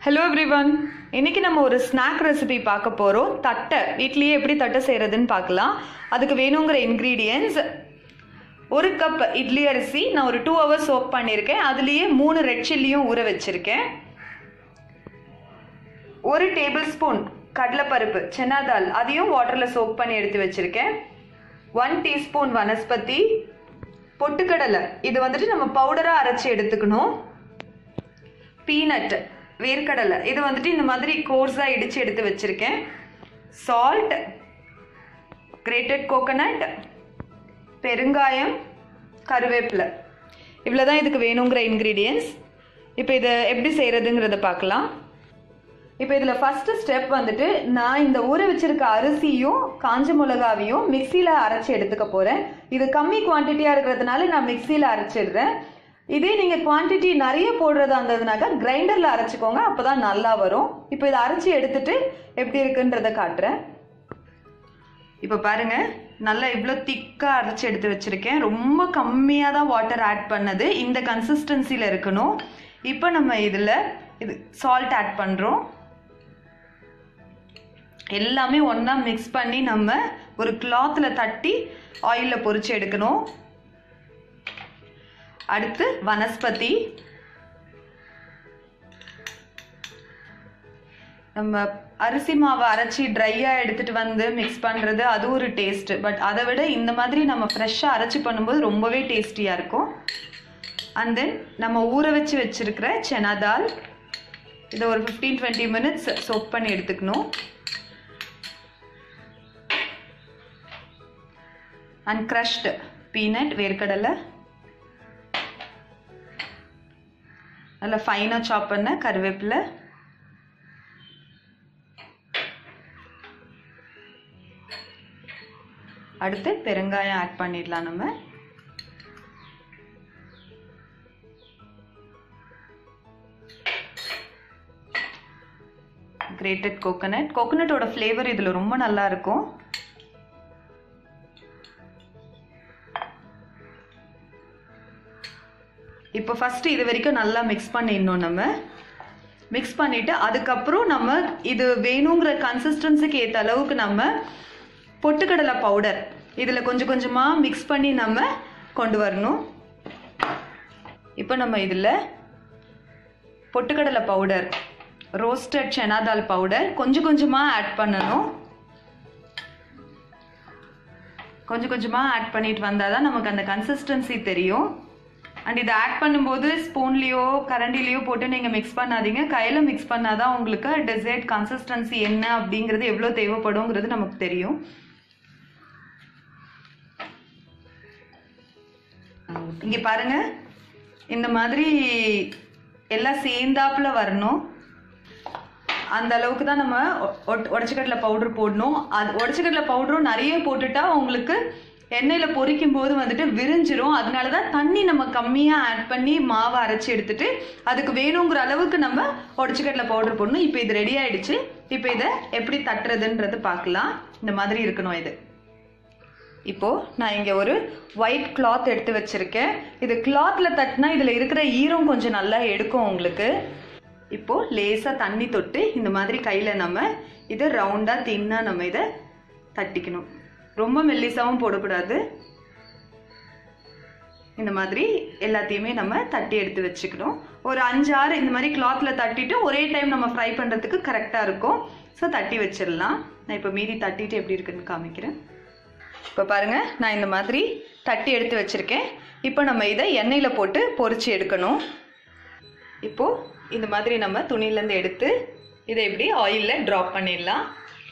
hello everyone இன்னைக்கு நம்ம ஒரு ஸ்நாக் ரெசிபி பார்க்க போகிறோம் தட்டை வீட்லேயே எப்படி தட்டை செய்கிறதுன்னு பார்க்கலாம் அதுக்கு வேணுங்கிற இன்க்ரீடியன்ஸ் ஒரு கப் இட்லி அரிசி நான் ஒரு டூ ஹவர்ஸ் சோக் பண்ணியிருக்கேன் அதுலேயே மூணு ரெட் சில்லியும் ஊற வச்சுருக்கேன் ஒரு டேபிள் ஸ்பூன் கடலைப்பருப்பு சென்னா தால் அதையும் வாட்டரில் சோக் பண்ணி எடுத்து வச்சுருக்கேன் ஒன் டீஸ்பூன் வனஸ்பதி பொட்டுக்கடலை இது வந்துட்டு நம்ம பவுடராக அரைச்சி எடுத்துக்கணும் பீனட் வேர்க்கடலை இது வந்துட்டு இந்த மாதிரி கோர்ஸாக இடித்து எடுத்து வச்சுருக்கேன் சால்ட் கிரேட்டட் கோகனட் பெருங்காயம் கருவேப்பிலை இவ்வளோ தான் இதுக்கு வேணுங்கிற இன்க்ரீடியன்ஸ் இப்போ இதை எப்படி செய்கிறதுங்கிறத பார்க்கலாம் இப்போ இதில் ஃபஸ்ட்டு ஸ்டெப் வந்துட்டு நான் இந்த ஊற வச்சிருக்க அரிசியும் காஞ்ச மிளகாவையும் மிக்சியில் அரைச்சி எடுத்துக்க போகிறேன் இது கம்மி குவான்டிட்டியாக இருக்கிறதுனால நான் மிக்சியில் அரைச்சிடுறேன் இதே நீங்கள் குவான்டிட்டி நிறைய போடுறதா இருந்ததுனாக்கா கிரைண்டரில் அரைச்சிக்கோங்க அப்போ தான் நல்லா வரும் இப்போ இதை அரைச்சி எடுத்துட்டு எப்படி இருக்குன்றதை காட்டுறேன் இப்போ பாருங்க நல்லா இவ்வளோ திக்காக அரைச்சி எடுத்து வச்சுருக்கேன் ரொம்ப கம்மியாக தான் வாட்டர் ஆட் பண்ணது இந்த கன்சிஸ்டன்சியில் இருக்கணும் இப்போ நம்ம இதில் இது சால்ட் ஆட் பண்ணுறோம் எல்லாமே ஒன்றா மிக்ஸ் பண்ணி நம்ம ஒரு கிளாத்தில் தட்டி ஆயிலில் பொரிச்சு எடுக்கணும் அடுத்து வனஸ்பதி நம்ம அரிசி மாவை அரைச்சி ட்ரையாக எடுத்துகிட்டு வந்து மிக்ஸ் பண்ணுறது அது ஒரு டேஸ்ட்டு பட் அதை விட இந்த மாதிரி நம்ம ஃப்ரெஷ்ஷாக அரைச்சி பண்ணும்போது ரொம்பவே டேஸ்டியாக இருக்கும் அண்ட் தென் நம்ம ஊற வச்சு வச்சுருக்கிற செனா தால் இதை ஒரு ஃபிஃப்டீன் டுவெண்ட்டி மினிட்ஸ் சோப் பண்ணி எடுத்துக்கணும் அண்ட் க்ரஷ்டு பீனட் வேர்க்கடலை நல்லா ஃபைனாக சாப் பண்ண கருவேப்பிலை அடுத்து பெருங்காயம் ஆட் பண்ணிடலாம் நம்ம கிரேட்டட் கோகனட் கோகனட்டோட ஃப்ளேவர் இதில் ரொம்ப நல்லா இருக்கும் இப்போ ஃபஸ்ட்டு இது வரைக்கும் நல்லா மிக்ஸ் பண்ணிடணும் நம்ம மிக்ஸ் பண்ணிவிட்டு அதுக்கப்புறம் நம்ம இது வேணுங்கிற கன்சிஸ்டன்சிக்கு ஏற்ற அளவுக்கு நம்ம பொட்டுக்கடலை பவுடர் இதில் கொஞ்சம் கொஞ்சமாக மிக்ஸ் பண்ணி நம்ம கொண்டு வரணும் இப்போ நம்ம இதில் பொட்டுக்கடலை பவுடர் ரோஸ்டட் செனாதால் பவுடர் கொஞ்சம் கொஞ்சமாக ஆட் பண்ணணும் கொஞ்சம் கொஞ்சமாக ஆட் பண்ணிட்டு வந்தால் தான் நமக்கு அந்த கன்சிஸ்டன்சி தெரியும் அண்ட் இதை ஆட் பண்ணும்போது ஸ்பூன்லேயோ கரண்டிலேயோ போட்டு நீங்கள் மிக்ஸ் பண்ணாதீங்க கையில் மிக்ஸ் பண்ணாதான் உங்களுக்கு டெசர்ட் கன்சிஸ்டன்சி என்ன அப்படிங்கிறது எவ்வளோ தேவைப்படுங்கிறது நமக்கு தெரியும் இங்கே பாருங்க இந்த மாதிரி எல்லாம் சேர்ந்தாப்புல வரணும் அந்த அளவுக்கு தான் நம்ம உடச்சிக்கடலை பவுடர் போடணும் அது உடச்சிக்கடலை பவுடரும் நிறைய போட்டுட்டா உங்களுக்கு எண்ணெயில் பொரிக்கும் போது வந்துட்டு விரிஞ்சிரும் அதனால தான் தண்ணி நம்ம கம்மியாக ஆட் பண்ணி மாவை அரைச்சி எடுத்துட்டு அதுக்கு வேணுங்கிற அளவுக்கு நம்ம உடச்சிக்கடலை பவுடர் போடணும் இப்போ இது ரெடி ஆயிடுச்சு இப்போ இதை எப்படி தட்டுறதுன்றது பார்க்கலாம் இந்த மாதிரி இருக்கணும் இது இப்போது நான் இங்கே ஒரு ஒயிட் கிளாத் எடுத்து வச்சுருக்கேன் இது கிளாத்தில் தட்டினா இதில் இருக்கிற ஈரம் கொஞ்சம் நல்லா எடுக்கும் உங்களுக்கு இப்போது லேசாக தண்ணி தொட்டு இந்த மாதிரி கையில் நம்ம இதை ரவுண்டாக தின்னாக நம்ம இதை தட்டிக்கணும் ரொம்ப மெல்லிசாவும் போடக்கூடாது இந்த மாதிரி எல்லாத்தையுமே நம்ம தட்டி எடுத்து வச்சுக்கணும் ஒரு அஞ்சு ஆறு இந்த மாதிரி கிளாத்தில் தட்டிட்டு ஒரே டைம் நம்ம ஃப்ரை பண்ணுறதுக்கு கரெக்டாக இருக்கும் ஸோ தட்டி வச்சிடலாம் நான் இப்போ மீதி தட்டிட்டு எப்படி இருக்குன்னு காமிக்கிறேன் இப்போ பாருங்கள் நான் இந்த மாதிரி தட்டி எடுத்து வச்சுருக்கேன் இப்போ நம்ம இதை எண்ணெயில் போட்டு பொரிச்சு எடுக்கணும் இப்போது இந்த மாதிரி நம்ம துணியிலேருந்து எடுத்து இதை எப்படி ஆயிலில் ட்ராப் பண்ணிடலாம்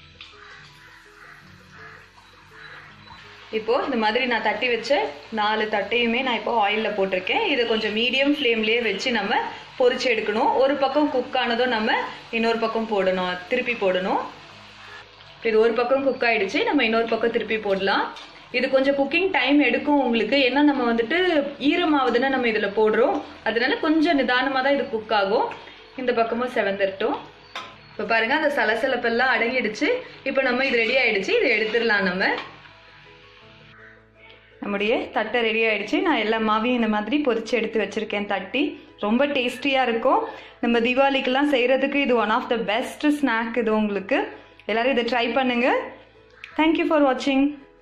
இப்போது இந்த மாதிரி நான் தட்டி வச்ச நாலு தட்டையுமே நான் இப்போ ஆயிலில் போட்டிருக்கேன் இதை கொஞ்சம் மீடியம் ஃப்ளேம்லேயே வச்சு நம்ம பொரிச்சு எடுக்கணும் ஒரு பக்கம் குக் ஆனதும் நம்ம இன்னொரு பக்கம் போடணும் திருப்பி போடணும் இது ஒரு பக்கம் குக் ஆயிடுச்சு நம்ம இன்னொரு பக்கம் திருப்பி போடலாம் இது கொஞ்சம் குக்கிங் டைம் எடுக்கும் உங்களுக்கு ஏன்னா நம்ம வந்துட்டு ஈரமாவதுன்னா நம்ம இதில் போடுறோம் அதனால கொஞ்சம் நிதானமாக தான் இது குக் ஆகும் இந்த பக்கமும் செவந்தரட்டும் இப்போ பாருங்க அந்த சலசலப்பெல்லாம் அடங்கிடுச்சு இப்போ நம்ம இது ரெடி ஆயிடுச்சு இதை எடுத்துடலாம் நம்ம நம்முடைய தட்டை ரெடி ஆயிடுச்சு நான் எல்லா மாவையும் இந்த மாதிரி பொரிச்சு எடுத்து வச்சுருக்கேன் தட்டி ரொம்ப டேஸ்டியாக இருக்கும் நம்ம தீபாவளிக்கெல்லாம் செய்கிறதுக்கு இது one of the best snack இது உங்களுக்கு எல்லோரும் இதை ட்ரை பண்ணுங்கள் தேங்க்யூ ஃபார் வாட்சிங்